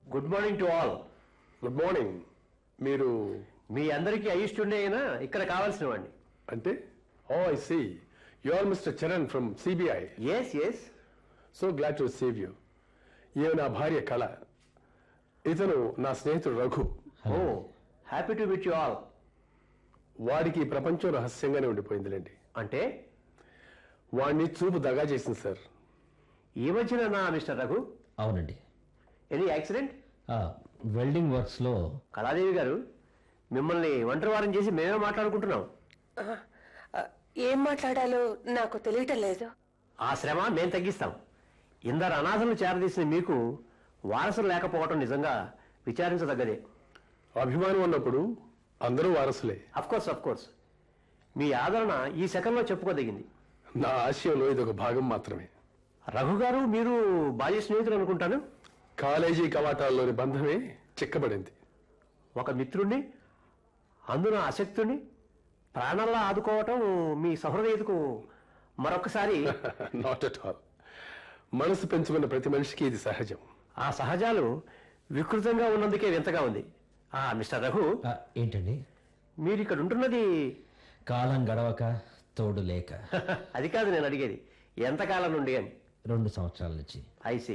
good morning to all good morning మీరు మీ అందరికీ అయిష్టుండే అయినా ఇక్కడ కావాల్సిన వాడిని అంటే oh I see you are mister Charan from CBI yes yes so glad to receive you ఈమె నా భార్య కళ ఇతను నా స్నేహితుడు Raghu oh happy to meet you all వాడికి ఈ ప్రపంచం రహస్యంగానే ఉండిపోయిందిలేండి అంటే వాడిని చూపు దగా చేసింది సార్ ఈ మధ్యన నా మిస్టర్ రఘు అవునండి ఎనీ యాక్సిడెంట్ ఆ, వెల్డింగ్ వర్క్స్లో కళాదేవి గారు మిమ్మల్ని ఒంటరి వారం చేసి మేమే మాట్లాడుకుంటున్నాం ఆ, ఏం మాట్లాడాలో నాకు తెలియటం లేదు ఆ శ్రమ మేము తగ్గిస్తాం ఇందరు అనాథలు చేరదీసిన మీకు వారసులు లేకపోవటం నిజంగా విచారించదగ్గదే అభిమానం ఉన్నప్పుడు అందరూ వారసులే అఫ్ కోర్స్ అఫ్ కోర్స్ మీ ఆదరణ ఈ సెకండ్లో చెప్పుకోదగింది నా ఆశయంలో ఇదొక భాగం మాత్రమే రఘు గారు మీరు బాల్య స్నేహితులు అనుకుంటాను కాలేజీ కవాటాల్లోని బంధమే చిక్కబడింది ఒక మిత్రుణ్ణి అందున ఆసక్తుణ్ణి ప్రాణాల్లో ఆదుకోవటం మీ సహృదయతకు మరొకసారి నాట్ అట్ ఆల్ మనసు పెంచుకున్న ప్రతి మనిషికి ఇది సహజం ఆ సహజాలు వికృతంగా ఉన్నందుకే వింతగా ఉంది ఆ మిస్టర్ రఘు ఆ, ఏంటండి మీరు ఇక్కడ ఉంటున్నది కాలం గడవక తోడు లేక అది కాదు నేను అడిగేది ఎంతకాలం నుండి అని రెండు సంవత్సరాల నుంచి ఐసి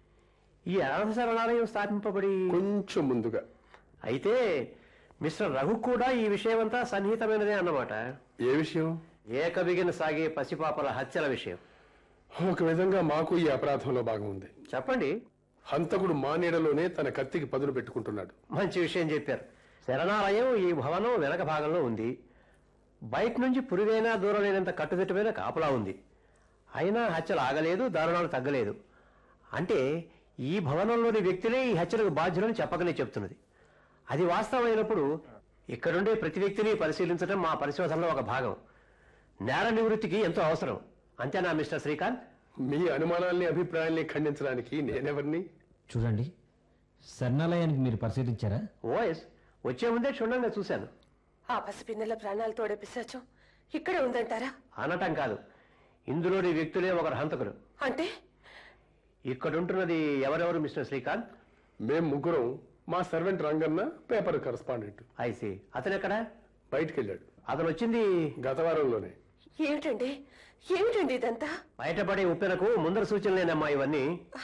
ఈ అనాథ శరణాలయం స్థాపింపబడి కొంచెం ముందుగా అయితే మిస్టర్ రఘు కూడా ఈ విషయమంతా సన్నిహితమైనదే అన్నమాట ఏ విషయం ఏకబిగిన సాగే పసిపాపల హత్యల విషయం ఒక విధంగా మాకు ఈ అపరాధంలో భాగం ఉంది చెప్పండి హంతకుడు మా నీడలోనే తన కత్తికి పదును పెట్టుకుంటున్నాడు మంచి విషయం చెప్పారు శరణాలయం ఈ భవనం వెనక భాగంలో ఉంది బయట నుంచి పురివైనా దూరం లేనంత కట్టుదిట్టమైన కాపలా ఉంది అయినా హత్యలు ఆగలేదు దారుణాలు తగ్గలేదు అంటే ఈ భవనంలోని వ్యక్తులే ఈ హత్యలకు బాధ్యులని చెప్పకనే చెప్తున్నది అది వాస్తవమైనప్పుడు ఇక్కడుండే ప్రతి వ్యక్తిని పరిశీలించడం మా పరిశోధనలో ఒక భాగం నేర నివృత్తికి ఎంతో అవసరం అంతేనా మిస్టర్ శ్రీకాంత్ మీ అనుమానాల్ని అభిప్రాయాల్ని ఖండించడానికి నేనెవరిని చూడండి శరణాలయానికి మీరు పరిశీలించారా ఓఎస్ వచ్చే ముందే క్షుణ్ణంగా చూశాను ఆ పసిపిన్నెల ప్రాణాలు తోడే పిశాచం ఇక్కడే ఉందంటారా అనటం కాదు ఇందులోని వ్యక్తులే ఒకరు హంతకులు అంటే ఇక్కడుంటున్నది ఎవరెవరు మిస్టర్ శ్రీకాంత్ మేం ముగ్గురం మా servant Ranganna paper correspondent I see అతను ఎక్కడ బయటికి వెళ్ళాడు అతను వచ్చింది గత వారంలోనే ఏమిటండి ఏమిటండి ఇదంతా బయటపడే ఉప్పెనకు ముందర సూచనలేనమ్మా ఇవన్నీ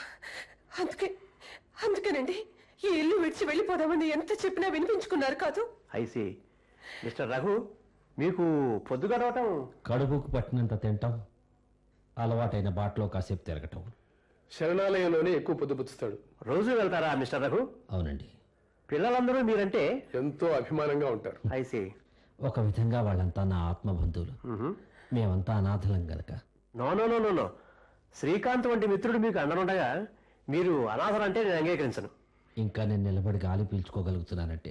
అందుకే అందుకేనండి ఈ ఇల్లు విడిచి వెళ్ళిపోదామని ఎంత చెప్పినా వినిపించుకున్నారు కాదు ఐసి మిస్టర్ రఘు మీకు పొద్దు గడవటం కడుపుకు పట్టినంత తింటాం అలవాటైన బాటలో కాసేపు తిరగటం శరణాలయంలోనే ఎక్కువ పొద్దుపుచ్చుతాడు రోజు వెళ్తారా మిస్టర్ రఘు అవునండి పిల్లలందరూ మీరంటే ఎంతో అభిమానంగా ఉంటారు ఐసి ఒక విధంగా వాళ్ళంతా నా ఆత్మబంధువులు మేమంతా అనాథలం గనక no no no no no Srikanth వంటి మిత్రుడు మీకు అండనుండగా మీరు అనాథలంటే నేను అంగీకరించను ఇంకా నేను నిలబడి గాలి పీల్చుకోగలుగుతున్నానంటే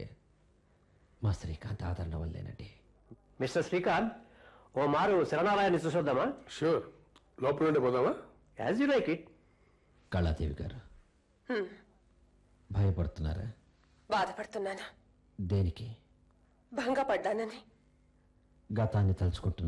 మా శ్రీకాంత్ ఆదరణ వల్లేనండి మిస్టర్ శ్రీకాంత్ ఓ మారు శరణాలయాన్ని చూసొద్దామా షూర్ లోపల నుండి పోదామా as you like it Kaladevi garu భయపడుతున్నారా బాధపడుతున్నాను దేనికి భంగపడ్డానని గతాన్ని తలుచుకుంటున్నారా